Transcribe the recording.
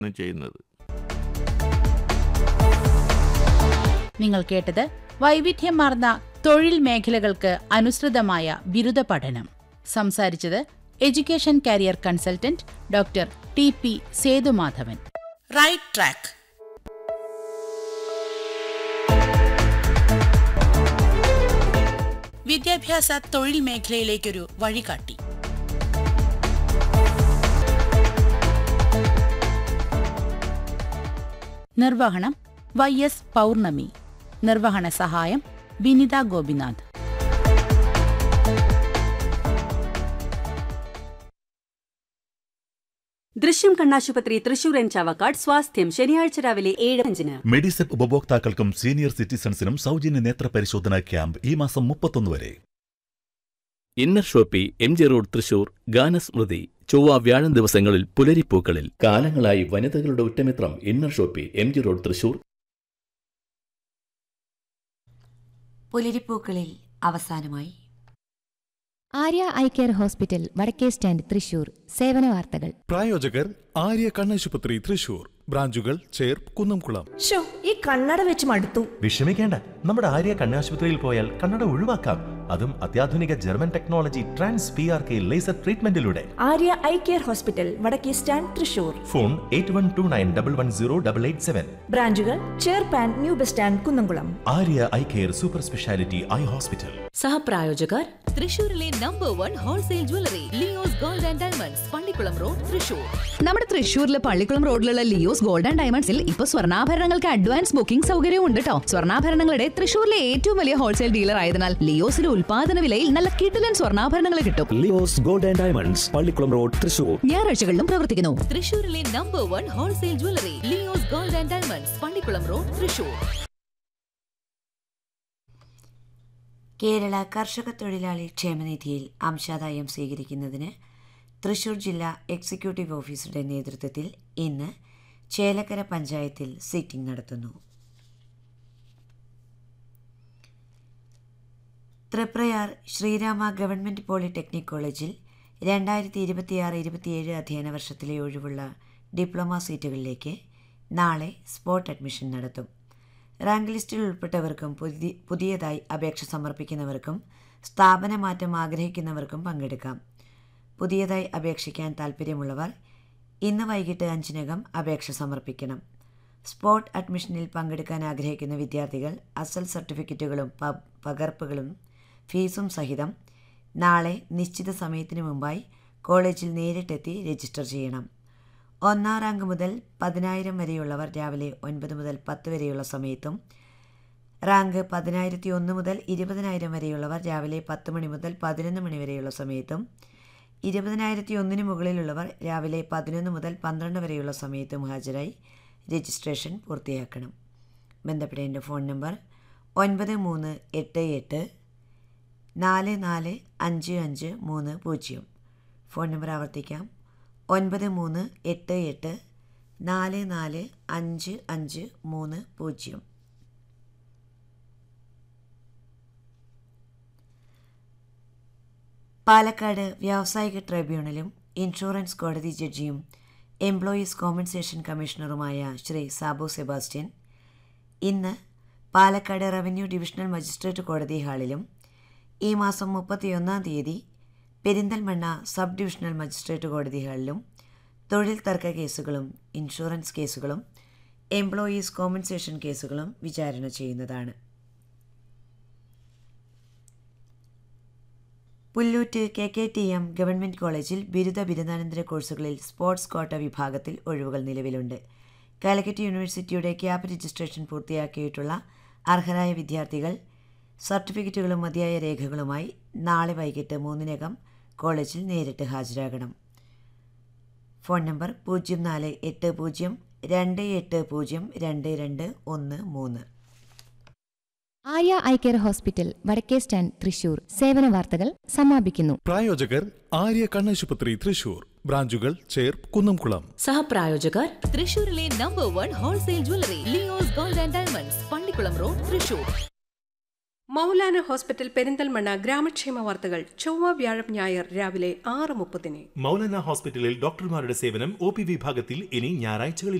ചെയ്യുന്നത് നിങ്ങൾ കേട്ടത് വൈവിധ്യമാർന്ന തൊഴിൽ മേഖലകൾക്ക് അനുസൃതമായ ബിരുദ പഠനം സംസാരിച്ചത് education career consultant doctor T P Sethumadhavan right track വിദ്യാഭ്യാസ തൊഴിൽ മേഖലയിലേക്കൊരു വഴികാട്ടി നിർവഹണം വൈ എസ് പൗർണമി നിർവഹണ സഹായം വിനിത ഗോപിനാഥ് ദൃശ്യം കണ്ണാശുപത്രി തൃശൂർ എൻ ചാവക്കാട് സ്വാസ്ഥ്യം ശനിയാഴ്ച രാവിലെ ഏഴ് അഞ്ചിന് മെഡിസെപ്പ് ഉപഭോക്താക്കൾക്കും സീനിയർ സിറ്റിസൺസിനും സൗജന്യ നേത്ര പരിശോധനാ ക്യാമ്പ് ഈ മാസം മുപ്പത്തൊന്ന് വരെ inner shoppe M G road Thrissur ഗാനസ്മൃതി ചൊവ്വ വ്യാഴം ദിവസങ്ങളിൽ പുലരിപ്പൂക്കളിൽ കാലങ്ങളായി വനിതകളുടെ ഉറ്റമിത്രം inner shoppe M G road Thrissur പുലരിപ്പൂക്കളിൽ അവസാനമായി ആര്യ ഐ കെയർ ഹോസ്പിറ്റൽ വടക്കേ സ്റ്റാൻഡ് തൃശൂർ സേവന വാർത്തകൾ പ്രായോജകർ ആര്യ കണ്ണാശുപത്രി തൃശൂർ ബ്രാഞ്ചുകൾ ചേർ കുന്നംകുളം ഷോ ഈ കണ്ണട വെച്ച് മടുത്തു വിഷമിക്കേണ്ട നമ്മുടെ ആര്യ കണ്ണാശുപത്രിയിൽ പോയാൽ കണ്ണട ഒഴിവാക്കാം അതും അത്യാധുനിക German technology trans P R K laser ട്രീറ്റ്മെന്റിലൂടെ ആര്യ ഐ കെയർ ഹോസ്പിറ്റൽ വടക്കേ stand Thrissur phone eight one two nine double one zero double eight seven ബ്രാഞ്ചുകൾ ചേർപ്പാൻ new bus stand Kunnamkulam Arya eye care super speciality eye hospital സഹപ്രായോജകർ തൃശൂരിലെ number one wholesale jewellery Leo's gold and diamonds Pallikulam road Thrissur നമ്മുടെ തൃശൂരിലെ പള്ളിക്കുളം റോഡിലുള്ള Leo's gold and ഡയമണ്ട്സിൽ ഇപ്പൊ സ്വർണ്ണാഭരണങ്ങൾക്ക് അഡ്വാൻസ് ബുക്കിംഗ് സൗകര്യവും ഉണ്ട് കേട്ടോ സ്വർണ്ണാഭരണങ്ങളുടെ തൃശൂരിലെ ഏറ്റവും വലിയ ഹോൾസെയിൽ ഡീലർ ആയതിനാൽ ലിയോസിലെ ഉൽപാദന വിലയിൽ നല്ല കിടിലൻ സ്വർണ്ണാഭരണങ്ങൾ കിട്ടും Leo's gold and diamonds Pallikulam road Thrissur ഞായറാഴ്ചകളിലും പ്രവർത്തിക്കുന്നു തൃശൂരിലെ number one wholesale jewellery Leo's gold and diamonds Pallikulam road Thrissur Kerala കർഷക തൊഴിലാളി ക്ഷേമനിധിയിൽ അംശാദായം സ്വീകരിക്കുന്നതിന് തൃശൂർ ജില്ലാ എക്സിക്യൂട്ടീവ് ഓഫീസറുടെ നേതൃത്വത്തിൽ ഇന്ന് ചേലക്കര പഞ്ചായത്തിൽ സിറ്റിംഗ് നടത്തുന്നു തൃപ്രയാർ ശ്രീരാമ ഗവൺമെൻറ് പോളിടെക്നിക് കോളേജിൽ രണ്ടായിരത്തി ഇരുപത്തിയാറ് ഇരുപത്തിയേഴ് അധ്യയന വർഷത്തിലെ ഒഴിവുള്ള ഡിപ്ലോമ സീറ്റുകളിലേക്ക് നാളെ സ്പോട്ട് അഡ്മിഷൻ നടത്തും റാങ്ക് ലിസ്റ്റിൽ ഉൾപ്പെട്ടവർക്കും പുതി പുതിയതായി അപേക്ഷ സമർപ്പിക്കുന്നവർക്കും സ്ഥാപനമാറ്റം ആഗ്രഹിക്കുന്നവർക്കും പങ്കെടുക്കാം പുതിയതായി അപേക്ഷിക്കാൻ താൽപ്പര്യമുള്ളവർ ഇന്ന് വൈകിട്ട് അഞ്ചിനകം അപേക്ഷ സമർപ്പിക്കണം സ്പോട്ട് അഡ്മിഷനിൽ പങ്കെടുക്കാൻ ആഗ്രഹിക്കുന്ന വിദ്യാർത്ഥികൾ അസൽ സർട്ടിഫിക്കറ്റുകളും പ- പകർപ്പുകളും ഫീസും സഹിതം നാളെ നിശ്ചിത സമയത്തിന് മുമ്പായി കോളേജിൽ നേരിട്ടെത്തി രജിസ്റ്റർ ചെയ്യണം ഒന്നാം റാങ്ക് മുതൽ പതിനായിരം വരെയുള്ളവർ രാവിലെ ഒൻപത് മുതൽ പത്ത് വരെയുള്ള സമയത്തും റാങ്ക് പതിനായിരത്തി ഒന്ന് മുതൽ ഇരുപതിനായിരം വരെയുള്ളവർ രാവിലെ പത്ത് മണി മുതൽ പതിനൊന്ന് മണി വരെയുള്ള സമയത്തും ഇരുപതിനായിരത്തി ഒന്നിന് മുകളിലുള്ളവർ രാവിലെ പതിനൊന്ന് മുതൽ പന്ത്രണ്ട് വരെയുള്ള സമയത്തും ഹാജരായി രജിസ്ട്രേഷൻ പൂർത്തിയാക്കണം ബന്ധപ്പെടേണ്ട ഫോൺ നമ്പർ ഒൻപത് മൂന്ന് എട്ട് എട്ട് നാല് നാല് അഞ്ച് അഞ്ച് മൂന്ന് പൂജ്യം ഫോൺ നമ്പർ ആവർത്തിക്കാം ഒൻപത് മൂന്ന് എട്ട് എട്ട് നാല് നാല് അഞ്ച് അഞ്ച് മൂന്ന് പൂജ്യം പാലക്കാട് വ്യാവസായിക ട്രൈബ്യൂണലും ഇൻഷുറൻസ് കോടതി ജഡ്ജിയും എംപ്ലോയീസ് കോമ്പൻസേഷൻ കമ്മീഷണറുമായ ശ്രീ സാബു സെബാസ്റ്റ്യൻ ഇന്ന് പാലക്കാട് റവന്യൂ ഡിവിഷണൽ മജിസ്ട്രേറ്റ് കോടതി ഹാളിലും ഈ മാസം മുപ്പത്തിയൊന്നാം തീയതി പെരിന്തൽമണ്ണ സബ് ഡിവിഷണൽ മജിസ്ട്രേറ്റ് കോടതി ഹാളിലും തൊഴിൽ തർക്ക കേസുകളും ഇൻഷുറൻസ് കേസുകളും എംപ്ലോയീസ് കോമ്പൻസേഷൻ കേസുകളും വിചാരണ ചെയ്യുന്നതാണ് Pullut K K T M government കോളേജിൽ ബിരുദ ബിരുദാനന്തര കോഴ്സുകളിൽ സ്പോർട്സ് കോട്ട വിഭാഗത്തിൽ ഒഴിവുകൾ നിലവിലുണ്ട് കാലിക്കറ്റ് യൂണിവേഴ്സിറ്റിയുടെ ക്യാപ് രജിസ്ട്രേഷൻ പൂർത്തിയാക്കിയിട്ടുള്ള അർഹരായ വിദ്യാർത്ഥികൾ സർട്ടിഫിക്കറ്റുകളും മതിയായ രേഖകളുമായി നാളെ വൈകിട്ട് മൂന്നിനകം കോളേജിൽ നേരിട്ട് ഹാജരാകണം ഫോൺ നമ്പർ പൂജ്യം നാല് എട്ട് പൂജ്യം രണ്ട് എട്ട് പൂജ്യം രണ്ട് രണ്ട് ഒന്ന് മൂന്ന് ആര്യ ഐ കെയർ ഹോസ്പിറ്റൽ വടക്കേ സ്റ്റാൻഡ് തൃശൂർ സേവന വാർത്തകൾ സമാപിക്കുന്നു പ്രായോജകർ ആര്യ കണ്ണാശുപത്രി തൃശൂർ ബ്രാഞ്ചുകൾ ചേർ കുന്നംകുളം സഹപ്രായോജകർ തൃശൂരിലെ number one wholesale jewellery Leo's gold and diamonds Pallikulam road Thrissur Maulana hospital Perinthalmanna ഗ്രാമക്ഷേമ വാർത്തകൾ ചൊവ്വ വ്യാഴം ഞായർ രാവിലെ ആറ് മുപ്പതിന് മൗലാന ഹോസ്പിറ്റലിൽ ഡോക്ടർമാരുടെ സേവനം ഒ പി വിഭാഗത്തിൽ ഇനി ഞായറാഴ്ചകളിൽ